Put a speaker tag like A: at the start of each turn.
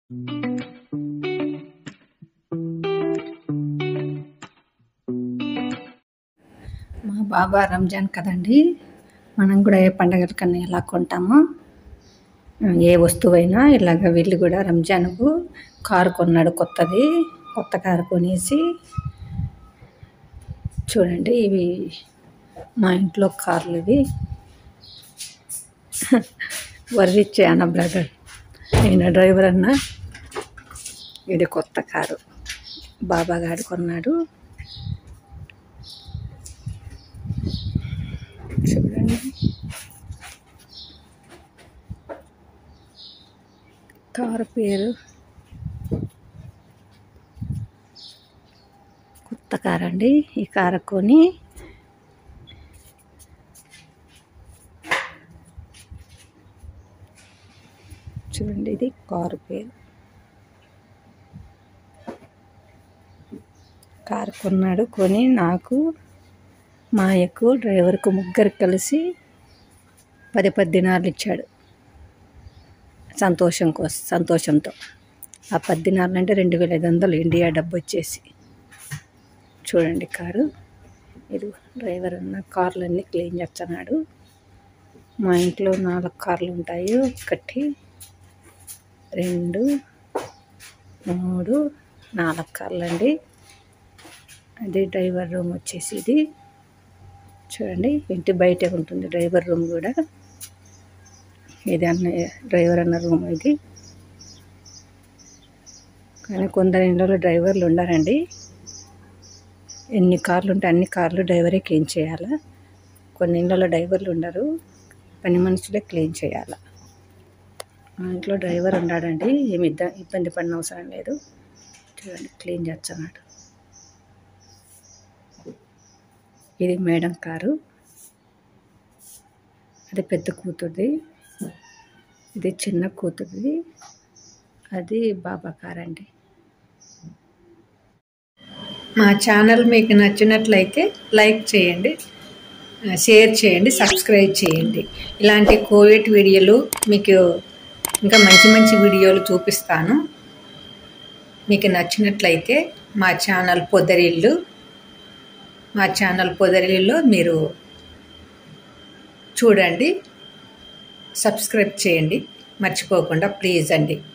A: మా బాబా రంజాన్ కదండి మనం కూడా ఏ పండగలకన్నా ఎలా కొంటామో ఏ వస్తువైనా ఇలాగ వీళ్ళు కూడా రంజాన్కు కారు కొన్నాడు కొత్తది కొత్త కారు కొనేసి చూడండి ఇవి మా ఇంట్లో కార్లు ఇవి వర్రిచ్చే అన్న బ్రదర్ ఈయన డ్రైవర్ అన్న ఇది కొత్త కారు బాబా గారు కొన్నాడు చూడండి కారు పేరు కొత్త కారు అండి ఈ కారు కొని చూడండి ఇది కారు పేరు కారు కొన్నాడు కొని నాకు మాయకు డ్రైవర్కు ముగ్గురు కలిసి పది పది దినాలు ఇచ్చాడు సంతోషం కోసం సంతోషంతో ఆ పది దినాలు అంటే రెండు వేల ఐదు వందలు ఇండియా డబ్బు వచ్చేసి చూడండి కారు ఇది డ్రైవర్ ఉన్న కార్లన్నీ క్లీన్ చేస్తున్నాడు మా ఇంట్లో నాలుగు కార్లు ఉంటాయి ఒకటి రెండు మూడు నాలుగు కార్లు అండి అది డ్రైవర్ రూమ్ వచ్చేసి ఇది చూడండి ఇంటి బయటే ఉంటుంది డ్రైవర్ రూమ్ కూడా ఇది అన్న డ్రైవర్ అన్న రూమ్ ఇది కానీ కొందరి ఇళ్ళలో డ్రైవర్లు ఉండరండి ఎన్ని కార్లు ఉంటే అన్ని కార్లు డ్రైవరే క్లీన్ చేయాలా కొన్ని ఇళ్ళలో డ్రైవర్లు ఉండరు పని మనుషులే క్లీన్ చేయాలి మా ఇంట్లో డ్రైవర్ ఉన్నాడండి ఏమి ఇద్ద ఇబ్బంది పడిన అవసరం లేదు చూడండి క్లీన్ చేస్తున్నాడు ఇది మేడం కారు అది పెద్ద కూతురుది ఇది చిన్న కూతురుది అది బాబా కార్ అండి
B: మా ఛానల్ మీకు నచ్చినట్లయితే లైక్ చేయండి షేర్ చేయండి సబ్స్క్రైబ్ చేయండి ఇలాంటి కోవిడ్ వీడియోలు మీకు ఇంకా మంచి మంచి వీడియోలు చూపిస్తాను మీకు నచ్చినట్లయితే మా ఛానల్ పొదరిల్లు మా ఛానల్ పొదరిల్లులో మీరు చూడండి సబ్స్క్రైబ్ చేయండి మర్చిపోకుండా ప్లీజ్ అండి